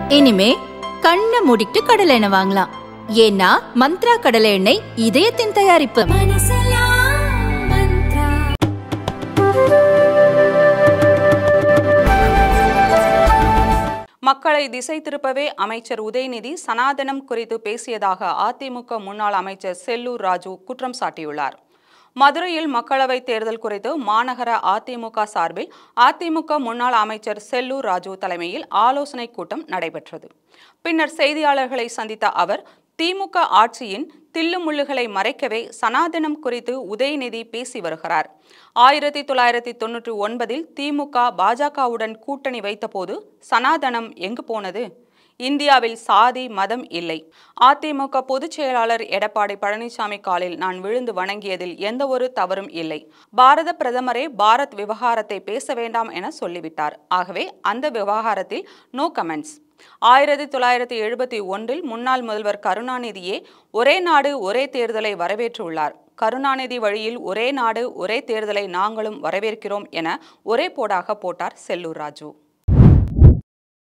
இனிமே கண்ணை மூடிட்டு கடலை எண்ணெய் வாங்கலாம் ஏன்னா மந்த்ரா கடலை எண்ணெய் இதயத்தின் தயாரிப்பு மக்களை திசை திருப்பவே அமைச்சர் உதயநிதி சனாதனம் குறித்து பேசியதாக அதிமுக முன்னாள் அமைச்சர் செல்லூர் ராஜு குற்றம் சாட்டியுள்ளார் மதுரையில் மக்களவைத் தேர்தல் குறித்து மாநகர அதிமுக சார்பில் அதிமுக முன்னாள் அமைச்சர் செல்லூர் ராஜு தலைமையில் ஆலோசனைக் கூட்டம் நடைபெற்றது பின்னர் செய்தியாளர்களை சந்தித்த அவர் திமுக ஆட்சியின் தில்லுமுள்ளுகளை மறைக்கவே சனாதனம் குறித்து உதயநிதி பேசி வருகிறார் ஆயிரத்தி தொள்ளாயிரத்தி தொன்னூற்றி ஒன்பதில் திமுக பாஜகவுடன் கூட்டணி வைத்தபோது சனாதனம் எங்கு போனது இந்தியாவில் சாதி மதம் இல்லை அதிமுக பொதுச் செயலாளர் எடப்பாடி பழனிசாமி காலில் நான் விழுந்து வணங்கியதில் எந்த ஒரு தவறும் இல்லை பாரத பிரதமரே பாரத் விவகாரத்தை பேச வேண்டாம் என சொல்லிவிட்டார் ஆகவே அந்த விவகாரத்தில் நோ கமெண்ட்ஸ் ஆயிரத்தி தொள்ளாயிரத்தி எழுபத்தி ஒன்றில் முன்னாள் முதல்வர் கருணாநிதியே ஒரே நாடு ஒரே தேர்தலை வரவேற்றுள்ளார் கருணாநிதி வழியில் ஒரே நாடு ஒரே தேர்தலை நாங்களும் வரவேற்கிறோம் என ஒரே போடாக போட்டார் செல்லூர் ராஜு